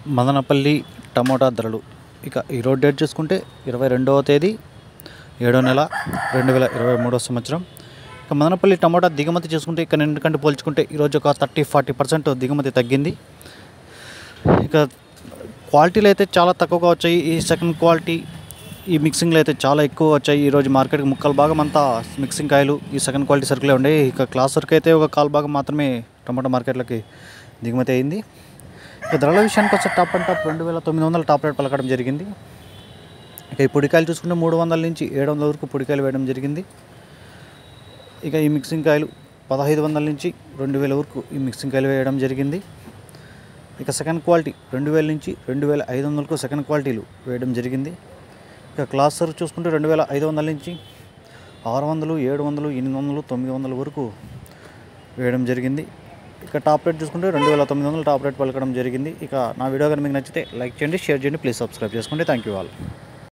Madanapalle tomato ధరలు ఇక ఈరోజు డేట్ చూసుకుంటే ఇరవై రెండవ తేదీ ఏడో నెల రెండు వేల ఇరవై మూడో సంవత్సరం ఇక మదనపల్లి టమోటా దిగుమతి చూసుకుంటే ఇక నిన్నకంటే పోల్చుకుంటే ఈరోజు ఒక థర్టీ ఫార్టీ పర్సెంట్ దిగుమతి తగ్గింది ఇక క్వాలిటీలు అయితే చాలా తక్కువగా వచ్చాయి ఈ సెకండ్ క్వాలిటీ ఈ మిక్సింగ్లో అయితే చాలా ఎక్కువ వచ్చాయి ఈరోజు మార్కెట్కి ముక్కల భాగం అంతా మిక్సింగ్ కాయలు ఈ సెకండ్ క్వాలిటీ సరుకులే ఉన్నాయి ఇక క్లాస్ వరకు అయితే ఒక కాల్ భాగం మాత్రమే టమాటా మార్కెట్లోకి దిగుమతి అయింది ఇక ధరల విషయానికి వచ్చే టాప్ అండ్ టాప్ రెండు వేల తొమ్మిది వందల టాప్ రేట్ పలకడం జరిగింది ఇక ఈ పొడికాయలు చూసుకుంటే మూడు వందల నుంచి ఏడు వందల వరకు పొడికాయలు వేయడం జరిగింది ఇక ఈ మిక్సింగ్ కాయలు పదహైదు వందల నుంచి రెండు వేల వరకు ఈ మిక్సింగ్ కాయలు వేయడం జరిగింది ఇక సెకండ్ క్వాలిటీ రెండు వేల నుంచి రెండు వేల ఐదు వందలకు సెకండ్ క్వాలిటీలు వేయడం జరిగింది ఇక క్లాసర్ చూసుకుంటే రెండు వేల ఐదు వందల నుంచి ఆరు వందలు ఏడు వందలు ఎనిమిది వందలు తొమ్మిది వందల వరకు వేయడం జరిగింది ఇక టాప్ రేట్ చూసుకుంటే రెండు వేల తొమ్మిది వందలు టాప్ రేట్ పలకడం జరిగింది ఇక నా వీడియో కానీ మీకు నచ్చితే లైక్ చేయండి షేర్ చేయండి ప్లీజ్ సబ్స్క్రైబ్ చేసుకోండి థ్యాంక్ యూ ఆల్